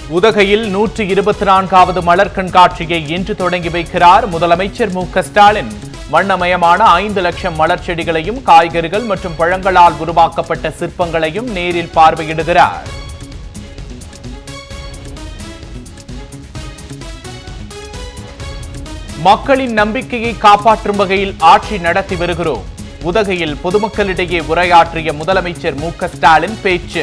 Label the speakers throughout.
Speaker 1: உதகையில் நூற்றி இருபத்தி நான்காவது மலர் கண்காட்சியை இன்று தொடங்கி வைக்கிறார் முதலமைச்சர் மு க ஸ்டாலின் வண்ணமயமான ஐந்து லட்சம் மலர் செடிகளையும் காய்கறிகள் மற்றும் பழங்களால் உருவாக்கப்பட்ட சிற்பங்களையும் நேரில் பார்வையிடுகிறார் மக்களின் நம்பிக்கையை காப்பாற்றும் வகையில் ஆட்சி நடத்தி வருகிறோம் உதகையில் பொதுமக்களிடையே உரையாற்றிய முதலமைச்சர் மு க ஸ்டாலின் பேச்சு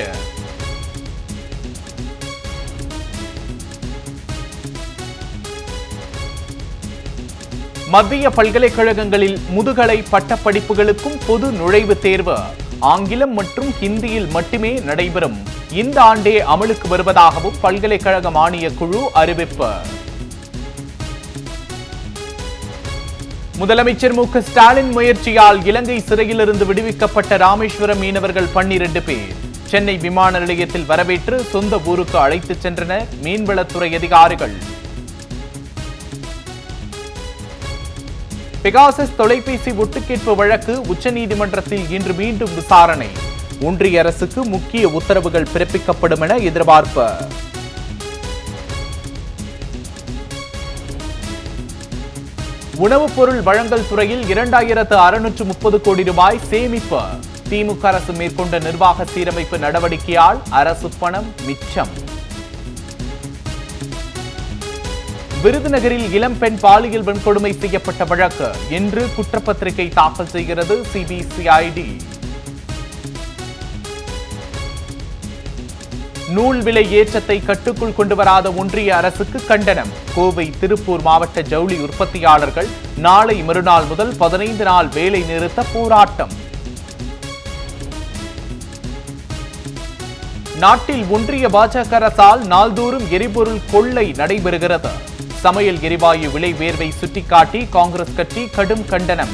Speaker 1: மத்திய பல்கலைக்கழகங்களில் முதுகலை பட்டப்படிப்புகளுக்கும் பொது நுழைவுத் தேர்வு ஆங்கிலம் மற்றும் ஹிந்தியில் மட்டுமே நடைபெறும் இந்த ஆண்டே அமலுக்கு வருவதாகவும் பல்கலைக்கழக மானியக் குழு அறிவிப்பு முதலமைச்சர் மு க ஸ்டாலின் முயற்சியால் இலங்கை சிறையிலிருந்து விடுவிக்கப்பட்ட ராமேஸ்வரம் மீனவர்கள் பன்னிரண்டு பேர் சென்னை விமான நிலையத்தில் வரவேற்று சொந்த ஊருக்கு அழைத்துச் சென்றனர் மீன்வளத்துறை அதிகாரிகள் பெகாசஸ் தொலைபேசி ஒட்டுக்கேட்பு வழக்கு உச்சநீதிமன்றத்தில் இன்று மீண்டும் விசாரணை ஒன்றிய அரசுக்கு முக்கிய உத்தரவுகள் பிறப்பிக்கப்படும் என எதிர்பார்ப்பு உணவுப் பொருள் வழங்கல் துறையில் இரண்டாயிரத்து அறுநூற்று முப்பது கோடி ரூபாய் சேமிப்பு திமுக அரசு மேற்கொண்ட நிர்வாக சீரமைப்பு நடவடிக்கையால் அரசு பணம் மிச்சம் விருதுநகரில் இளம்பெண் பாலியல் வன்கொடுமை செய்யப்பட்ட வழக்கு இன்று குற்றப்பத்திரிகை தாக்கல் செய்கிறது சிபிசிஐடி நூல் விலை ஏற்றத்தை கட்டுக்குள் கொண்டு வராத ஒன்றிய அரசுக்கு கண்டனம் கோவை திருப்பூர் மாவட்ட ஜவுளி உற்பத்தியாளர்கள் நாளை மறுநாள் முதல் பதினைந்து நாள் வேலை நிறுத்த போராட்டம் நாட்டில் ஒன்றிய பாஜக அரசால் நாள்தோறும் எரிபொருள் கொள்ளை நடைபெறுகிறது சமையல் எரிவாயு விலை உயர்வை சுட்டிக்காட்டி காங்கிரஸ் கட்சி கடும் கண்டனம்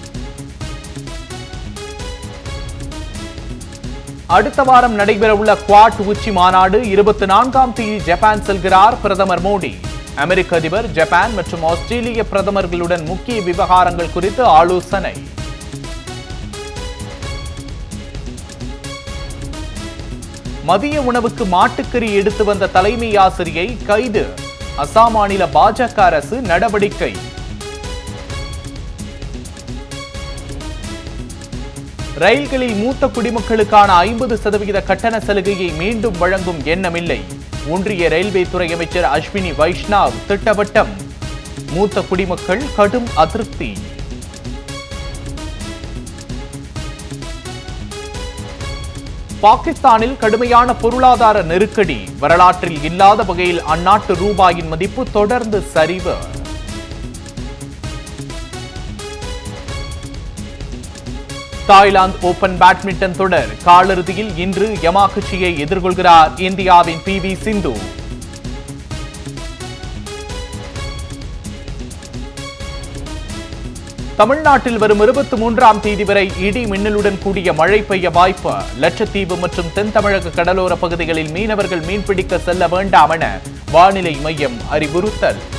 Speaker 1: அடுத்த வாரம் நடைபெறவுள்ள குவாட் உச்சி மாநாடு இருபத்தி நான்காம் தேதி ஜப்பான் செல்கிறார் பிரதமர் மோடி அமெரிக்க அதிபர் ஜப்பான் மற்றும் ஆஸ்திரேலிய பிரதமர்களுடன் முக்கிய விவகாரங்கள் குறித்து ஆலோசனை மதிய உணவுக்கு மாட்டுக்கறி எடுத்து வந்த தலைமை ஆசிரியை கைது அசாம் மாநில பாஜக அரசு நடவடிக்கை ரயில்களில் மூத்த குடிமக்களுக்கான ஐம்பது சதவிகித கட்டண சலுகையை மீண்டும் வழங்கும் எண்ணமில்லை ஒன்றிய ரயில்வே துறை அமைச்சர் அஸ்வினி வைஷ்ணவ் திட்டவட்டம் மூத்த குடிமக்கள் கடும் அதிருப்தி பாகிஸ்தானில் கடுமையான பொருளாதார நெருக்கடி வரலாற்றில் இல்லாத வகையில் அந்நாட்டு ரூபாயின் மதிப்பு தொடர்ந்து சரிவு தாய்லாந்து ஓபன் பேட்மிண்டன் தொடர் காலிறுதியில் இன்று யமாகுச்சியை எதிர்கொள்கிறார் இந்தியாவின் பி வி சிந்து தமிழ்நாட்டில் வரும் இருபத்தி மூன்றாம் தேதி வரை இடி மின்னலுடன் கூடிய மழை பெய்ய வாய்ப்பு லட்சத்தீவு மற்றும் தென் தமிழக கடலோர பகுதிகளில் மீனவர்கள் மீன்பிடிக்க செல்ல வேண்டாம் என வானிலை மையம் அறிவுறுத்தல்